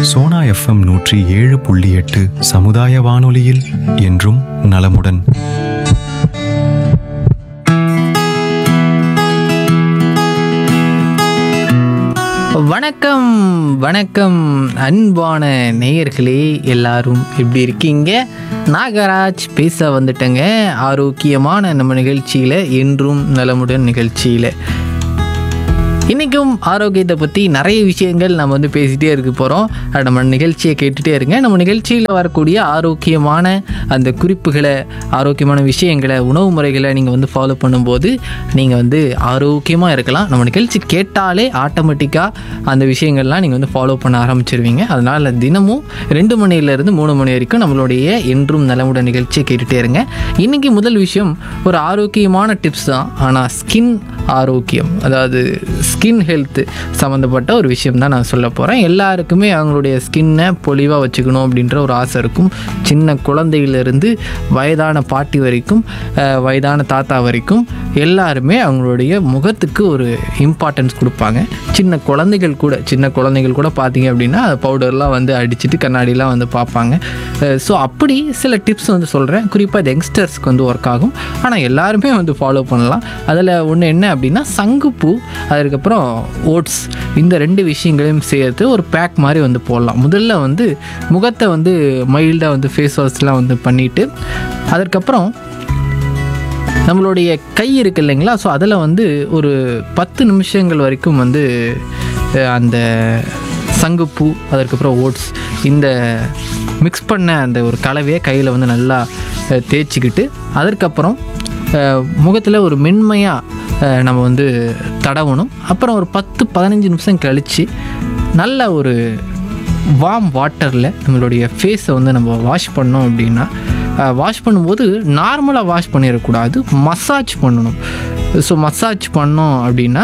Sona FM நூற்றி ஏழு புள்ளி எட்டு சமுதாய வானொலியில் என்றும் நலமுடன் வணக்கம் வணக்கம் அன்பான நேயர்களே எல்லாரும் எப்படி இருக்கீங்க நாகராஜ் பேச வந்துட்டேங்க ஆரோக்கியமான நம்ம நிகழ்ச்சியில் என்றும் நலமுடன் நிகழ்ச்சியில் இன்றைக்கும் ஆரோக்கியத்தை பற்றி நிறைய விஷயங்கள் நம்ம வந்து பேசிகிட்டே இருக்க போகிறோம் நம்ம நிகழ்ச்சியை கேட்டுகிட்டே இருங்க நம்ம நிகழ்ச்சியில் வரக்கூடிய ஆரோக்கியமான அந்த குறிப்புகளை ஆரோக்கியமான விஷயங்களை உணவு முறைகளை நீங்கள் வந்து ஃபாலோ பண்ணும்போது நீங்கள் வந்து ஆரோக்கியமாக இருக்கலாம் நம்ம நிகழ்ச்சி கேட்டாலே ஆட்டோமேட்டிக்காக அந்த விஷயங்கள்லாம் நீங்கள் வந்து ஃபாலோ பண்ண ஆரம்பிச்சிருவீங்க அதனால் தினமும் ரெண்டு மணிலேருந்து மூணு மணி வரைக்கும் நம்மளுடைய என்றும் நலமுடன் நிகழ்ச்சியை கேட்டுகிட்டே இருங்க இன்றைக்கி முதல் விஷயம் ஒரு ஆரோக்கியமான டிப்ஸ் தான் ஆனால் ஸ்கின் ஆரோக்கியம் அதாவது ஸ்கின் ஹெல்த் சம்மந்தப்பட்ட ஒரு விஷயம் தான் நான் சொல்ல போகிறேன் எல்லாருக்குமே அவங்களுடைய ஸ்கின்னை பொலிவாக வச்சுக்கணும் அப்படின்ற ஒரு ஆசை இருக்கும் சின்ன குழந்தையிலிருந்து வயதான பாட்டி வரைக்கும் அஹ், வயதான தாத்தா வரைக்கும் எல்லாருமே அவங்களுடைய முகத்துக்கு ஒரு இம்பார்ட்டன்ஸ் கொடுப்பாங்க சின்ன குழந்தைகள் கூட சின்ன குழந்தைகள் கூட பார்த்தீங்க அப்படின்னா பவுடர்லாம் வந்து அடிச்சுட்டு கண்ணாடிலாம் வந்து பார்ப்பாங்க ஸோ அப்படி சில டிப்ஸ் வந்து சொல்கிறேன் குறிப்பாக இது யங்ஸ்டர்ஸ்க்கு வந்து ஒர்க் ஆகும் ஆனால் எல்லாருமே வந்து ஃபாலோ பண்ணலாம் அதில் ஒன்று என்ன அப்படின்னா சங்குப்பூ அதுக்கப்புறம் ஓட்ஸ் இந்த ரெண்டு விஷயங்களையும் சேர்த்து ஒரு பேக் மாதிரி வந்து போடலாம் முதல்ல வந்து முகத்தை வந்து மைல்டாக வந்து ஃபேஸ் வாஷ்லாம் வந்து பண்ணிவிட்டு அதற்கப்புறம் நம்மளுடைய கை இருக்கு இல்லைங்களா ஸோ அதில் வந்து ஒரு பத்து நிமிஷங்கள் வரைக்கும் வந்து அஹ், அந்த சங்குப்பூ அதற்கப்புறம் ஓட்ஸ் இந்த மிக்ஸ் பண்ண அந்த ஒரு கலவையை கையில் வந்து நல்லா அஹ், தேய்ச்சிக்கிட்டு அதற்கப்புறம் முகத்தில் ஒரு மென்மையாக நம்ம வந்து தடவணும் அப்புறம் ஒரு பத்து பதினஞ்சு நிமிஷம் கழித்து நல்ல ஒரு வார்ம் வாட்டரில் நம்மளுடைய ஃபேஸை வந்து நம்ம வாஷ் பண்ணோம் அப்படின்னா வாஷ் பண்ணும்போது நார்மலாக வாஷ் பண்ணிடக்கூடாது மசாஜ் பண்ணணும் ஸோ மசாஜ் பண்ணோம் அப்படின்னா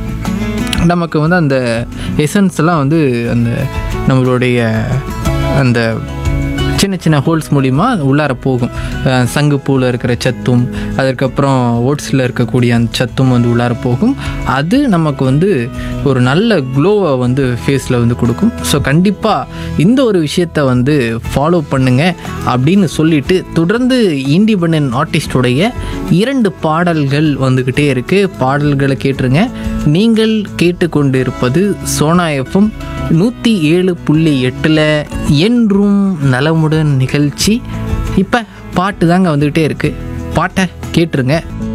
நமக்கு வந்து அந்த எசன்ஸ் எல்லாம் வந்து அந்த நம்மளுடைய அந்த சின்ன சின்ன ஹோல்ஸ் மூலிமா உள்ளார போகும் அஹ் சங்குப்பூவில் இருக்கிற சத்தும் அதுக்கப்புறம் ஓட்ஸில் இருக்கக்கூடிய அந்த சத்தும் வந்து உள்ளார போகும் அது நமக்கு வந்து ஒரு நல்ல க்ளோவை வந்து ஃபேஸில் வந்து கொடுக்கும் ஸோ கண்டிப்பாக இந்த ஒரு விஷயத்தை வந்து ஃபாலோ பண்ணுங்க அப்படின்னு சொல்லிட்டு தொடர்ந்து இண்டிபெண்ட் ஆர்டிஸ்டுடைய இரண்டு பாடல்கள் வந்துக்கிட்டே இருக்குது பாடல்களை கேட்டுருங்க நீங்கள் கேட்டுக்கொண்டிருப்பது சோனா எஃப்எம் நூற்றி ஏழு புள்ளி எட்டில் என்றும் நலமுடன் நிகழ்ச்சி இப்போ பாட்டு தாங்க வந்துக்கிட்டே இருக்குது பாட்டை கேட்டுருங்க